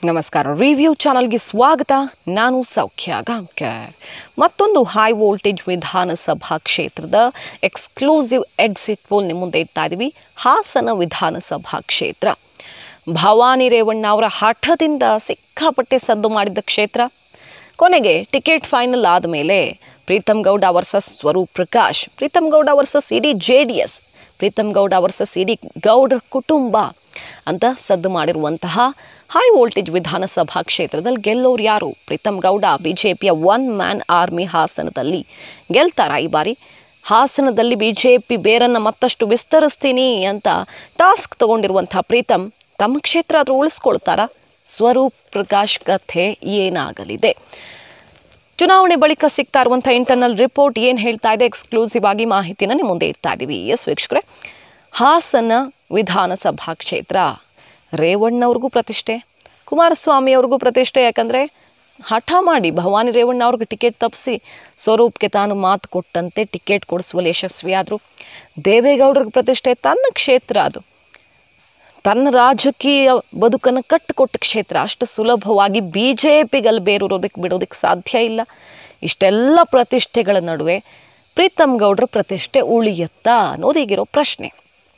ನಮಸ್ಕಾರ ರಿವ್ಯೂ ಚಾನಲ್ಗೆ ಸ್ವಾಗತ ನಾನು ಸೌಖ್ಯ ಗಾಂವ್ಕರ್ ಮತ್ತೊಂದು ಹೈ ವೋಲ್ಟೇಜ್ ವಿಧಾನಸಭಾ ಕ್ಷೇತ್ರದ ಎಕ್ಸ್ಕ್ಲೂಸಿವ್ ಎಕ್ಸಿಟ್ ಪೋಲ್ ನಿಮ್ಮ ಮುಂದೆ ಇಡ್ತಾ ಇದ್ದೀವಿ ಹಾಸನ ವಿಧಾನಸಭಾ ಕ್ಷೇತ್ರ ಭವಾನಿ ರೇವಣ್ಣ ಅವರ ಹಠದಿಂದ ಸಿಕ್ಕಾಪಟ್ಟೆ ಸದ್ದು ಮಾಡಿದ್ದ ಕ್ಷೇತ್ರ ಕೊನೆಗೆ ಟಿಕೆಟ್ ಫೈನಲ್ ಆದಮೇಲೆ ಪ್ರೀತಮ್ ಗೌಡ ವರ್ಸಸ್ ಸ್ವರೂಪ್ ಪ್ರಕಾಶ್ ಪ್ರೀತಮ್ ಗೌಡ ವರ್ಸಸ್ ಇಡೀ J D S Preetham Gowda versus ಇಡೀ ಗೌಡ್ರ ಕುಟುಂಬ ಅಂತ ಸದ್ದು ಮಾಡಿರುವಂತಹ ಹೈ ವೋಲ್ಟೇಜ್ ವಿಧಾನಸಭಾ ಕ್ಷೇತ್ರದಲ್ಲಿ ಗೆಲ್ಲೋರು ಯಾರು ಪ್ರೀತಮ್ ಗೌಡ ಬಿ ಜೆ ಪಿಯ ಒನ್ ಮ್ಯಾನ್ ಆರ್ಮಿ ಹಾಸನದಲ್ಲಿ ಗೆಲ್ತಾರ ಈ ಬಾರಿ ಹಾಸನದಲ್ಲಿ ಬಿ ಜೆ ಪಿ ಬೇರನ್ನು ಮತ್ತಷ್ಟು ವಿಸ್ತರಿಸ್ತೀನಿ ಅಂತ ಟಾಸ್ಕ್ ತಗೊಂಡಿರುವಂಥ ಪ್ರೀತಮ್ ತಮ್ಮ ಕ್ಷೇತ್ರ ಆದರೂ ಉಳಿಸ್ಕೊಳ್ತಾರ ಸ್ವರೂಪ್ ಪ್ರಕಾಶ್ ಕಥೆ ಏನಾಗಲಿದೆ ಚುನಾವಣೆ ಬಳಿಕ ಸಿಗ್ತಾ ಇರುವಂಥ ಇಂಟರ್ನಲ್ ರಿಪೋರ್ಟ್ ಏನು ಹೇಳ್ತಾ ಇದೆ ಎಕ್ಸ್ಕ್ಲೂಸಿವ್ ಆಗಿ ಮಾಹಿತಿನ ನಿಮ್ಮ ಮುಂದೆ ಇಡ್ತಾ ಇದ್ದೀವಿ ಎಸ್ ವೀಕ್ಷಕರೇ ಹಾಸನ ವಿಧಾನಸಭಾ ಕ್ಷೇತ್ರ ರೇವಣ್ಣವ್ರಿಗೂ ಪ್ರತಿಷ್ಠೆ ಕುಮಾರಸ್ವಾಮಿ ಅವ್ರಿಗೂ ಪ್ರತಿಷ್ಠೆ ಯಾಕಂದರೆ ಹಠ ಮಾಡಿ ಭವಾನಿ ರೇವಣ್ಣ ಅವ್ರಿಗೆ ಟಿಕೆಟ್ ತಪ್ಪಿಸಿ ಸ್ವರೂಪ್ಗೆ ತಾನು ಮಾತು ಕೊಟ್ಟಂತೆ ಟಿಕೆಟ್ ಕೊಡಿಸುವಲ್ಲಿ ಯಶಸ್ವಿಯಾದರು ದೇವೇಗೌಡರಿಗೆ ಪ್ರತಿಷ್ಠೆ ತನ್ನ ಕ್ಷೇತ್ರ ಅದು ತನ್ನ ರಾಜಕೀಯ ಬದುಕನ್ನು ಕಟ್ಟಿಕೊಟ್ಟ ಕ್ಷೇತ್ರ ಅಷ್ಟು ಸುಲಭವಾಗಿ ಬಿ ಜೆ ಪಿಗಲ್ಲಿ ಬೇರೂರೋದಕ್ಕೆ ಬಿಡೋದಕ್ಕೆ ಸಾಧ್ಯ ಇಲ್ಲ ಇಷ್ಟೆಲ್ಲ ಪ್ರತಿಷ್ಠೆಗಳ ನಡುವೆ ಪ್ರೀತಮ್ ಗೌಡ್ರ ಪ್ರತಿಷ್ಠೆ ಉಳಿಯತ್ತಾ ಅನ್ನೋದು ಈಗಿರೋ ಪ್ರಶ್ನೆ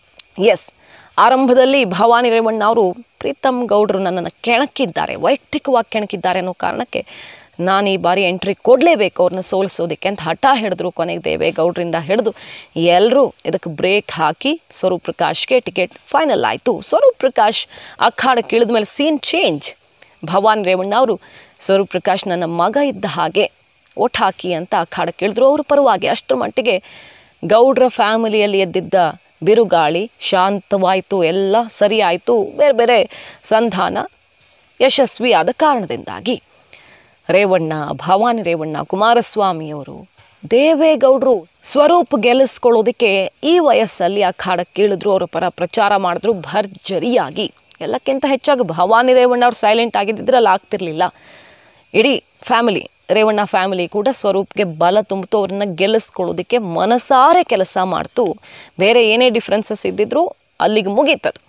ಎಸ್ ಆರಂಭದಲ್ಲಿ ಭವಾನಿ ರೇವಣ್ಣ ಅವರು ಪ್ರೀತಮ್ ಗೌಡ್ರು ನನ್ನನ್ನು ಕೆಣಕಿದ್ದಾರೆ ವೈಯಕ್ತಿಕವಾಗಿ ಕೆಣಕಿದ್ದಾರೆ ಅನ್ನೋ ಕಾರಣಕ್ಕೆ ನಾನು ಈ ಬಾರಿ ಎಂಟ್ರಿ ಕೊಡಲೇಬೇಕು ಅವ್ರನ್ನ ಸೋಲಿಸೋದಕ್ಕೆ ಅಂತ ಹಠ ಹಿಡಿದ್ರು ಕೊನೆಗೆ ದೇವೇಗೌಡರಿಂದ ಹಿಡಿದು ಎಲ್ಲರೂ ಇದಕ್ಕೆ ಬ್ರೇಕ್ ಹಾಕಿ ಸ್ವರೂಪ್ ಪ್ರಕಾಶ್ಗೆ ಟಿಕೆಟ್ ಫೈನಲ್ ಆಯಿತು ಸ್ವರೂಪ್ ಪ್ರಕಾಶ್ ಅಖಾಡಕ್ಕೆ ಇಳಿದ ಮೇಲೆ ಸೀನ್ ಚೇಂಜ್ ಭವಾನಿ ರೇವಣ್ಣ ಅವರು ಸ್ವರೂಪ್ ಪ್ರಕಾಶ್ ನನ್ನ ಮಗ ಇದ್ದ ಹಾಗೆ ಓಟ್ ಹಾಕಿ ಅಂತ ಅಖಾಡಕ್ಕೆ ಇಳಿದ್ರು ಅವ್ರ ಪರವಾಗಿ ಅಷ್ಟರ ಮಟ್ಟಿಗೆ ಗೌಡ್ರ ಫ್ಯಾಮಿಲಿಯಲ್ಲಿ ಎದ್ದಿದ್ದ ಬಿರುಗಾಳಿ ಶಾಂತವಾಯಿತು ಎಲ್ಲ ಸರಿ ಆಯಿತು ಬೇರೆ ಬೇರೆ ಸಂಧಾನ ಯಶಸ್ವಿಯಾದ ಕಾರಣದಿಂದಾಗಿ ರೇವಣ್ಣ ಭವಾನಿ ರೇವಣ್ಣ ಕುಮಾರಸ್ವಾಮಿಯವರು ದೇವೇಗೌಡರು ಸ್ವರೂಪ್ ಗೆಲ್ಲಿಸ್ಕೊಳ್ಳೋದಕ್ಕೆ ಈ ವಯಸ್ಸಲ್ಲಿ ಅಖಾಡಕ್ಕೆ ಇಳಿದ್ರು ಅವರ ಪರ ಪ್ರಚಾರ ಮಾಡಿದ್ರು ಭರ್ಜರಿಯಾಗಿ ಎಲ್ಲಕ್ಕಿಂತ ಹೆಚ್ಚಾಗಿ ಭವಾನಿ ರೇವಣ್ಣ ಅವ್ರು ಸೈಲೆಂಟ್ ಆಗಿದ್ದಿದ್ರೆ ಅಲ್ಲಿ ಆಗ್ತಿರ್ಲಿಲ್ಲ ಇಡೀ ಫ್ಯಾಮಿಲಿ ರೇವಣ್ಣ ಫ್ಯಾಮಿಲಿ ಕೂಡ ಸ್ವರೂಪ್ಗೆ ಬಲ ತುಂಬಿತು ಅವ್ರನ್ನ ಗೆಲ್ಲಿಸ್ಕೊಳ್ಳೋದಕ್ಕೆ ಮನಸಾರೆ ಕೆಲಸ ಮಾಡ್ತು ಬೇರೆ ಏನೇ ಡಿಫ್ರೆನ್ಸಸ್ ಇದ್ದಿದ್ರು ಅಲ್ಲಿಗೆ ಮುಗೀತದು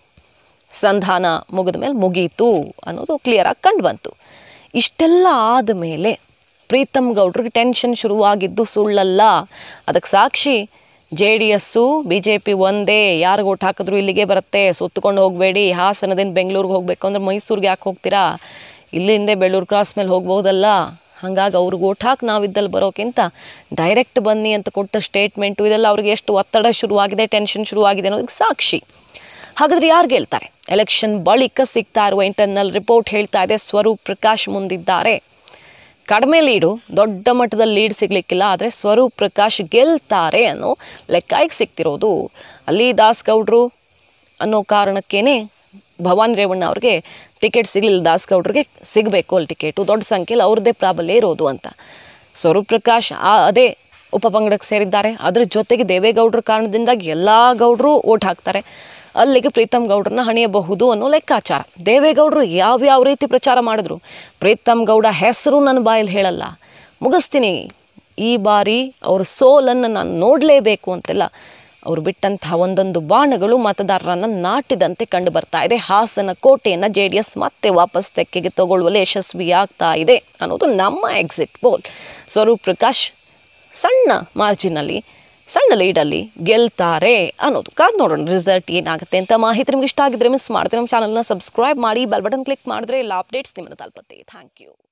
ಸಂಧಾನ ಮುಗಿದ ಮೇಲೆ ಮುಗೀತು ಅನ್ನೋದು ಕ್ಲಿಯರಾಗಿ ಕಂಡು ಬಂತು ಇಷ್ಟೆಲ್ಲ ಆದಮೇಲೆ ಪ್ರೀತಮ್ ಗೌಡ್ರಿಗೆ ಟೆನ್ಷನ್ ಶುರುವಾಗಿದ್ದು ಸುಳ್ಳಲ್ಲ ಅದಕ್ಕೆ ಸಾಕ್ಷಿ ಜೆ ಡಿ ಎಸ್ಸು ಬಿ ಜೆ ಪಿ ಒಂದೇ ಯಾರಿಗೆ ಓಟ್ ಹಾಕಿದ್ರು ಇಲ್ಲಿಗೆ ಬರುತ್ತೆ ಸುತ್ತಕೊಂಡು ಹೋಗಬೇಡಿ ಹಾಸನದಿಂದ ಬೆಂಗಳೂರಿಗೆ ಹೋಗಬೇಕು ಅಂದ್ರೆ ಮೈಸೂರಿಗೆ ಯಾಕೆ ಹೋಗ್ತೀರಾ ಇಲ್ಲಿಂದೇ ಬೆಳ್ಳೂರು ಕ್ರಾಸ್ ಮೇಲೆ ಹೋಗ್ಬೋದಲ್ಲ ಹಾಗಾಗಿ ಅವ್ರಿಗೆ ಓಟ್ ಹಾಕಿ ನಾವಿದ್ದಲ್ಲಿ ಬರೋಕ್ಕಿಂತ ಡೈರೆಕ್ಟ್ ಬನ್ನಿ ಅಂತ ಕೊಟ್ಟ ಸ್ಟೇಟ್ಮೆಂಟು ಇದೆಲ್ಲ ಅವ್ರಿಗೆ ಎಷ್ಟು ಒತ್ತಡ ಶುರುವಾಗಿದೆ ಟೆನ್ಷನ್ ಶುರುವಾಗಿದೆ ಅನ್ನೋದಕ್ಕೆ ಸಾಕ್ಷಿ ಹಾಗಾದ್ರೆ ಯಾರು ಗೆಲ್ತಾರೆ ಎಲೆಕ್ಷನ್ ಬಳಿಕ ಸಿಗ್ತಾ ಇರುವ ಇಂಟರ್ನಲ್ ರಿಪೋರ್ಟ್ ಹೇಳ್ತಾ ಇದೆ ಸ್ವರೂಪ್ ಪ್ರಕಾಶ್ ಮುಂದಿದ್ದಾರೆ ಕಡಿಮೆ ಲೀಡು ದೊಡ್ಡ ಮಟ್ಟದಲ್ಲಿ ಲೀಡ್ ಸಿಗ್ಲಿಕ್ಕಿಲ್ಲ ಆದರೆ ಸ್ವರೂಪ್ ಪ್ರಕಾಶ್ ಗೆಲ್ತಾರೆ ಅನ್ನೋ ಲೆಕ್ಕ ಈಗ ಸಿಗ್ತಿರೋದು ಅಲ್ಲಿ ದಾಸ್ ಗೌಡ್ರು ಅನ್ನೋ ಕಾರಣಕ್ಕೇನೆ ಭವಾನಿ ರೇವಣ್ಣ ಅವ್ರಿಗೆ ಟಿಕೆಟ್ ಸಿಗಲಿಲ್ಲ ದಾಸ್ ಗೌಡ್ರಿಗೆ ಸಿಗಬೇಕು ಅಲ್ಲಿ ಟಿಕೆಟು ದೊಡ್ಡ ಸಂಖ್ಯೆಯಲ್ಲಿ ಅವ್ರದ್ದೇ ಪ್ರಾಬಲ್ಯ ಇರೋದು ಅಂತ ಸ್ವರೂಪ್ ಪ್ರಕಾಶ್ ಆ ಅದೇ ಉಪಪಂಗಡಕ್ಕೆ ಸೇರಿದ್ದಾರೆ ಅದ್ರ ಜೊತೆಗೆ ದೇವೇಗೌಡರ ಕಾರಣದಿಂದಾಗಿ ಎಲ್ಲ ಗೌಡರು ಓಟ್ ಹಾಕ್ತಾರೆ ಅಲ್ಲಿಗೆ ಪ್ರೀತಮ್ ಗೌಡ್ರನ್ನ ಹಣಿಯಬಹುದು ಅನ್ನೋ ಲೆಕ್ಕಾಚಾರ ದೇವೇಗೌಡರು ಯಾವ್ಯಾವ ರೀತಿ ಪ್ರಚಾರ ಮಾಡಿದ್ರು ಪ್ರೀತಮ್ ಗೌಡ ಹೆಸರು ನನ್ನ ಬಾಯಲ್ಲಿ ಹೇಳಲ್ಲ ಮುಗಿಸ್ತೀನಿ ಈ ಬಾರಿ ಅವ್ರ ಸೋಲನ್ನು ನಾನು ನೋಡಲೇಬೇಕು ಅಂತೆಲ್ಲ ಅವ್ರು ಬಿಟ್ಟಂತಹ ಒಂದೊಂದು ಬಾಣಗಳು ಮತದಾರರನ್ನು ನಾಟಿದಂತೆ ಕಂಡು ಬರ್ತಾ ಇದೆ ಹಾಸನ ಕೋಟೆಯನ್ನು ಜೆ ಡಿ ಎಸ್ ಮತ್ತೆ ವಾಪಸ್ ತೆಕ್ಕೆಗೆ ತಗೊಳ್ಳುವಲ್ಲಿ ಯಶಸ್ವಿಯಾಗ್ತಾ ಇದೆ ಅನ್ನೋದು ನಮ್ಮ ಎಕ್ಸಿಟ್ ಪೋಲ್ ಸ್ವರೂಪ್ ಪ್ರಕಾಶ್ ಸಣ್ಣ ಮಾರ್ಜಿನಲ್ಲಿ ಸಣ್ಣ ಲೀಡಲ್ಲಿ ಗೆಲ್ತಾರೆ ಅನ್ನೋದು ಕಾದು ನೋಡೋಣ ರಿಸಲ್ಟ್ ಏನಾಗುತ್ತೆ ಅಂತ ಮಾಹಿತಿ ನಿಮ್ಗೆ ಇಷ್ಟ ಆಗಿದ್ರೆ ಮಿಸ್ ಮಾಡಿದ್ರೆ ನಮ್ಮ ಚಾನಲ್ನ ಸಬ್ಸ್ಕ್ರೈಬ್ ಮಾಡಿ ಬೆಲ್ ಬಟನ್ ಕ್ಲಿಕ್ ಮಾಡಿದ್ರೆ ಎಲ್ಲ ಅಪ್ಡೇಟ್ಸ್ ನಿಮ್ಮನ್ನು ತಲುಪುತ್ತೆ ಥ್ಯಾಂಕ್ ಯು